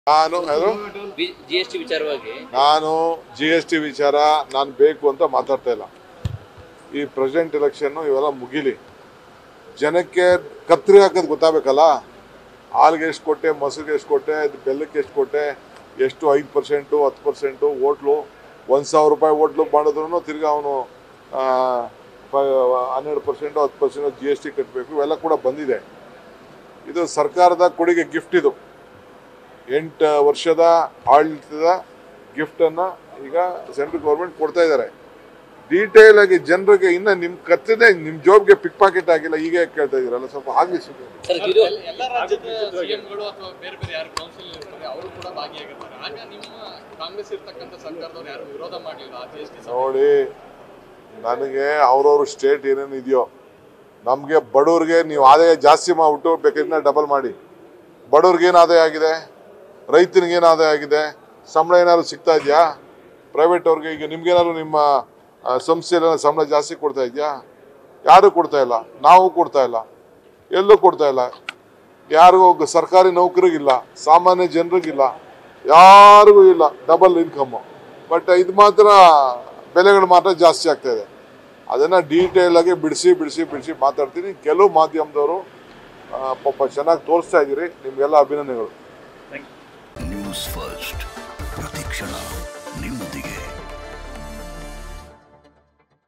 ನಾನು ಅದು G S T ವಿಚಾರವಾಗಿ ನಾನು ಜಿ ಎಸ್ ಟಿ ವಿಚಾರ ನಾನು ಬೇಕು ಅಂತ ಮಾತಾಡ್ತಾ ಇಲ್ಲ ಈ ಪ್ರೆಸಿಡೆಂಟ್ ಎಲೆಕ್ಷನ್ನು ಇವೆಲ್ಲ ಮುಗಿಲಿ ಜನಕ್ಕೆ ಕತ್ರಿ ಹಾಕೋದು ಗೊತ್ತಾಗಬೇಕಲ್ಲ ಹಾಲ್ಗೆ ಎಷ್ಟು ಕೊಟ್ಟೆ ಮೊಸರಿಗೆ ಎಷ್ಟು ಕೊಟ್ಟೆ ಇದು ಬೆಲ್ಲಕ್ಕೆ ಎಷ್ಟು ಕೊಟ್ಟೆ ಎಷ್ಟು ಐದು ಪರ್ಸೆಂಟು ಹತ್ತು ಪರ್ಸೆಂಟು ಓಟ್ಲು ಒಂದು ಸಾವಿರ ರೂಪಾಯಿ ಓಟ್ಲು ಮಾಡಿದ್ರು ತಿರ್ಗಿ ಅವನು ಹನ್ನೆರಡು ಪರ್ಸೆಂಟು ಹತ್ತು ಪರ್ಸೆಂಟು ಜಿ ಎಸ್ ಟಿ ಕಟ್ಟಬೇಕು ಇವೆಲ್ಲ ಕೂಡ ಬಂದಿದೆ ಇದು ಸರ್ಕಾರದ ಕೊಡುಗೆ ಗಿಫ್ಟ್ ಇದು ಎಂಟು ವರ್ಷದ ಆಡಳಿತದ ಗಿಫ್ಟನ್ನು ಈಗ ಸೆಂಟ್ರಲ್ ಗೌರ್ಮೆಂಟ್ ಕೊಡ್ತಾ ಇದ್ದಾರೆ ಡೀಟೇಲ್ ಆಗಿ ಜನರಿಗೆ ಇನ್ನ ನಿಮ್ ಕತ್ತಿದೆ ನಿಮ್ ಜಾಬ್ಗೆ ಪಿಕ್ ಪಾಕೆಟ್ ಆಗಿಲ್ಲ ಈಗ ಯಾಕೆ ಕೇಳ್ತಾ ಇದೀರಲ್ಲ ಸ್ವಲ್ಪ ಆಗ್ಲಿ ಸುಮ್ಮನೆ ಸರ್ ಇದು ಎಲ್ಲ ರಾಜ್ಯದ ಸಿಎಂಗಳು ಅಥವಾ ಬೇರೆ ಬೇರೆ ಯಾರು ಕೌನ್ಸಿಲ್ ಇರ್ತಾರೆ ಅವರು ಕೂಡ ಭಾಗಿಯಾಗಿರ್ತಾರೆ ಆಗ ನಿಮ್ಮ ಕಾಂಗ್ರೆಸ್ ಇರ್ತಕ್ಕಂಥ ಸರ್ಕಾರದವ್ರು ಯಾರು ವಿರೋಧ ಮಾಡಲಿಲ್ಲ ಜಿ ಎಸ್ ಟಿ ನೋಡಿ ನನಗೆ ಅವ್ರವ್ರ ಸ್ಟೇಟ್ ಏನೇನು ಇದೆಯೋ ನಮಗೆ ಬಡವ್ರಿಗೆ ನೀವು ಆದಾಯ ಜಾಸ್ತಿ ಮಾಡಿಬಿಟ್ಟು ಬೇಕಾದ್ರೆ ಡಬಲ್ ಮಾಡಿ ಬಡವ್ರಿಗೆ ಏನು ಆದಾಯ ಆಗಿದೆ ರೈತನಿಗೆ ಏನು ಆದಾಯ ಆಗಿದೆ ಸಂಬಳ ಏನಾದ್ರು ಸಿಗ್ತಾ ಇದೆಯಾ ಪ್ರೈವೇಟ್ ಅವ್ರಿಗೆ ಈಗ ನಿಮ್ಗೇನಾದ್ರು ನಿಮ್ಮ ಆ, ಸಂಸ್ಥೆಯಲ್ಲಿ ಸಂಬಳ ಜಾಸ್ತಿ ಕೊಡ್ತಾ ಇದೆಯಾ ಯಾರು ಕೊಡ್ತಾ ಇಲ್ಲ ನಾವು ಕೊಡ್ತಾ ಇಲ್ಲ ಎಲ್ಲೂ ಕೊಡ್ತಾ ಇಲ್ಲ ಯಾರಿಗೂ ಒಬ್ಬ ಸರ್ಕಾರಿ ನೌಕರಿಗಿಲ್ಲ ಸಾಮಾನ್ಯ ಜನರಿಗಿಲ್ಲ ಯಾರಿಗೂ ಇಲ್ಲ ಡಬಲ್ ಇನ್ಕಮ್ಮು ಬಟ್ ಇದು ಮಾತ್ರ ಬೆಲೆಗಳು ಮಾತ್ರ ಜಾಸ್ತಿ ಆಗ್ತಾ ಇದೆ ಅದನ್ನು ಡೀಟೇಲ್ ಆಗಿ ಬಿಡಿಸಿ ಬಿಡಿಸಿ ಬಿಡಿಸಿ ಮಾತಾಡ್ತೀನಿ ಕೆಲವು ಮಾಧ್ಯಮದವರು ಆ, ಪಾಪ ಚೆನ್ನಾಗಿ ತೋರಿಸ್ತಾ ಇದ್ದೀರಿ ನಿಮಗೆಲ್ಲ ಅಭಿನಂದನೆಗಳು ನ್ಯೂಸ್ ಫಸ್ಟ್ ಪ್ರತಿಕ್ಷಣ